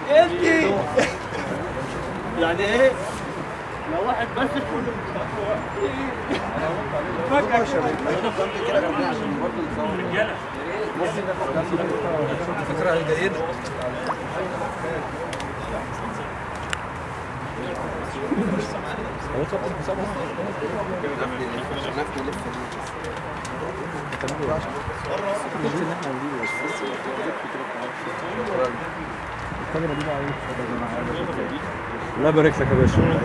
انت يعني ايه لو واحد بس فكرة جيدة الله يبارك لك يا باشا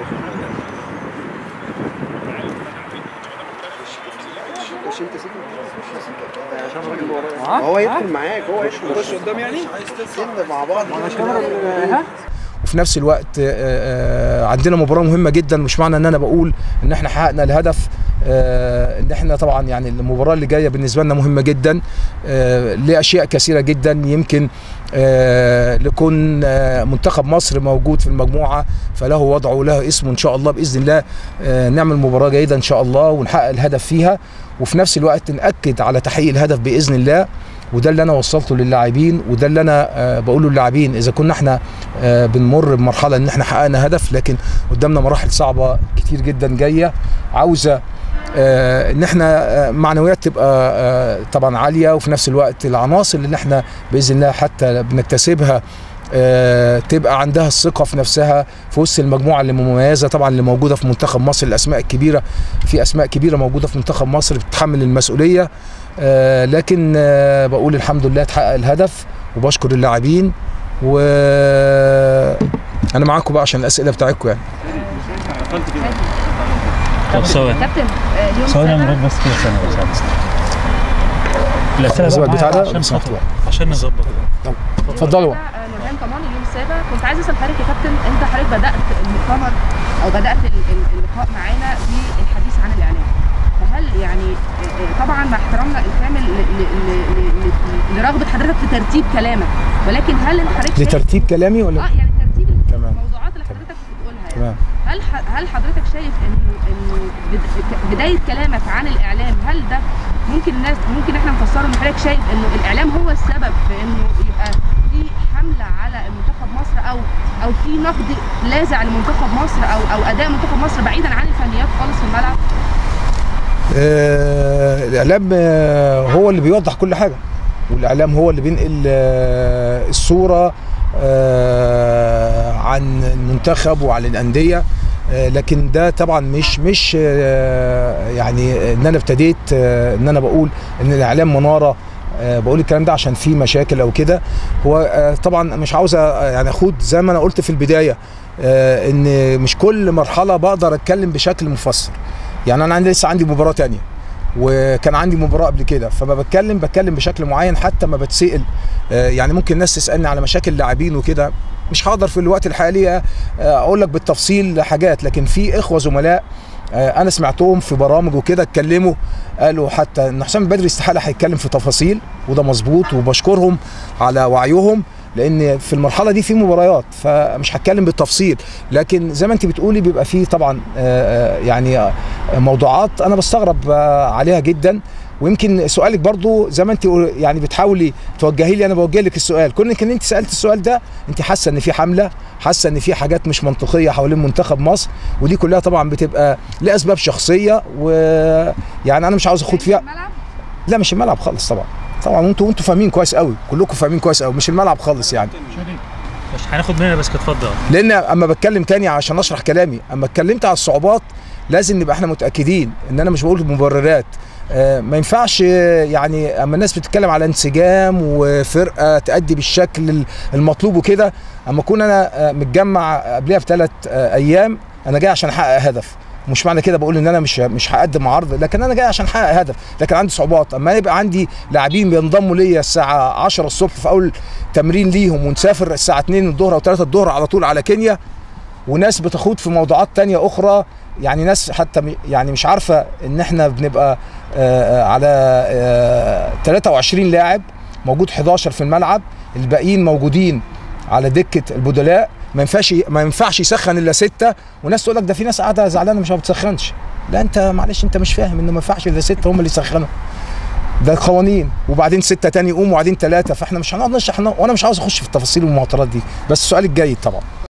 هو يدخل معاك هو يدخل قدام يعني سن مع بعض وفي نفس الوقت آه، آه، عندنا مباراه مهمه جدا مش معنى ان انا بقول ان احنا حققنا الهدف آه، ان احنا طبعا يعني المباراه اللي جايه بالنسبه لنا مهمه جدا آه، لاشياء كثيره جدا يمكن آه، لكون آه، منتخب مصر موجود في المجموعه فله وضعه وله اسمه ان شاء الله باذن الله آه، نعمل مباراه جيده ان شاء الله ونحقق الهدف فيها وفي نفس الوقت ناكد على تحقيق الهدف باذن الله وده اللي انا وصلته للاعبين وده اللي انا آه، بقوله للاعبين اذا كنا احنا آه، بنمر بمرحله ان احنا حققنا هدف لكن قدامنا مراحل صعبه كتير جدا جايه عاوزه آه، ان احنا آه، معنويات تبقى آه، طبعا عاليه وفي نفس الوقت العناصر اللي احنا باذن الله حتى بنكتسبها آه، تبقى عندها الثقه في نفسها في وسط المجموعه اللي مميزه طبعا اللي موجوده في منتخب مصر الاسماء الكبيره في اسماء كبيره موجوده في منتخب مصر بتتحمل المسؤوليه آه، لكن آه، بقول الحمد لله اتحقق الهدف وبشكر اللاعبين و انا معاكم بقى عشان الاسئله بتاعتكم يعني طب ثواني كابتن آه، اليوم ثواني يا سابع مراد بس كده ثانية بس بس الأسئلة الأسبوع بقى بتاع معايا ده عشان سمحت خاطر- بقى. عشان نظبط اتفضلوا آه، نورهان كمان اليوم السابع كنت عايزه اسال حضرتك يا كابتن انت حضرتك بدات المؤتمر او بدات ال- ال- اللقاء معانا بالحديث عن الاعلام فهل يعني آه، آه، طبعا مع احترامنا الكامل ل- ل- ل- ل- ل- لرغبه حضرتك في ترتيب كلامك ولكن هل انت حضرتك شايف- لترتيب كلامي اه ولا يعني ترتيب تمام. الموضوعات اللي حضرتك بتقولها يعني تمام هل ح- هل حضرتك شايف انه انه بد- بدايه كلامك عن الاعلام هل ده ممكن الناس ممكن احنا نفسره ان حضرتك شايف انه الاعلام هو السبب في انه يبقى في حمله على منتخب مصر او او في نقد لاذع لمنتخب مصر او او اداء منتخب مصر بعيدا عن الفنيات خالص في الملعب آه، الاعلام آه، هو اللي بيوضح كل حاجه والاعلام هو اللي بينقل آه، الصوره آه، عن المنتخب وعن الانديه آه، لكن ده طبعا مش مش آه، يعني ان انا ابتديت آه، ان انا بقول ان الاعلام مناره آه، بقول الكلام ده عشان في مشاكل او كده هو آه، طبعا مش عاوز آه، يعني اخوض زي ما انا قلت في البدايه آه، ان مش كل مرحله بقدر اتكلم بشكل مفسر يعني انا عندي لسه عندي مباراه تانية وكان عندي مباراه قبل كده فما بتكلم بتكلم بشكل معين حتى ما بتسال آه، يعني ممكن الناس تسالني على مشاكل لاعبين وكده مش هقدر في الوقت الحالي آه، اقول لك بالتفصيل حاجات لكن في اخوه زملاء آه، انا سمعتهم في برامج وكده اتكلموا قالوا حتى ان حسام بدري استحاله هيتكلم في تفاصيل وده مظبوط وبشكرهم على وعيهم لان في المرحله دي في مباريات فمش هتكلم بالتفصيل لكن زي ما انت بتقولي بيبقى فيه طبعا آه، آه، يعني آه، موضوعات انا بستغرب آه، عليها جدا ويمكن سؤالك برضو زي ما انت يعني بتحاولي توجهي لي انا بوجه لك السؤال كونك ان انت سالت السؤال ده انت حاسه ان في حمله حاسه ان في حاجات مش منطقيه حوالين منتخب مصر ودي كلها طبعا بتبقى لاسباب شخصيه ويعني انا مش عاوز اخوض فيها الملعب لا مش الملعب خالص طبعا طبعا انتوا انتوا فاهمين كويس قوي كلكم فاهمين كويس قوي مش الملعب خالص يعني مش هناخد مننا بس اتفضل لان اما بتكلم تاني عشان اشرح كلامي اما اتكلمت على الصعوبات لازم نبقى احنا متاكدين ان انا مش بقول مبررات آه، ما ينفعش آه، يعني اما الناس بتتكلم على انسجام وفرقه تأدي بالشكل المطلوب وكده اما اكون انا آه، متجمع قبلها بثلاث ايام انا جاي عشان احقق هدف مش معنى كده بقول ان انا مش مش هقدم عرض لكن انا جاي عشان احقق هدف لكن عندي صعوبات اما يبقى عندي لاعبين بينضموا ليا الساعه 10 الصبح في اول تمرين ليهم ونسافر الساعه 2 الظهر او 3 الظهر على طول على كينيا وناس بتخوض في موضوعات تانية اخرى يعني ناس حتى م- يعني مش عارفه ان احنا بنبقى آه، آه، على آه، 23 لاعب موجود 11 في الملعب الباقيين موجودين على دكه البدلاء ما ينفعش ما ينفعش يسخن الا سته وناس تقول لك ده في ناس قاعده زعلانه مش ما بتسخنش لا انت معلش انت مش فاهم ان ما ينفعش الا سته هم اللي يسخنوا ده قوانين وبعدين ستة تاني يقوم وبعدين ثلاثة فاحنا مش هنقعد نشرح وانا مش عاوز اخش في التفاصيل والمعطرات دي بس السؤال الجيد طبعا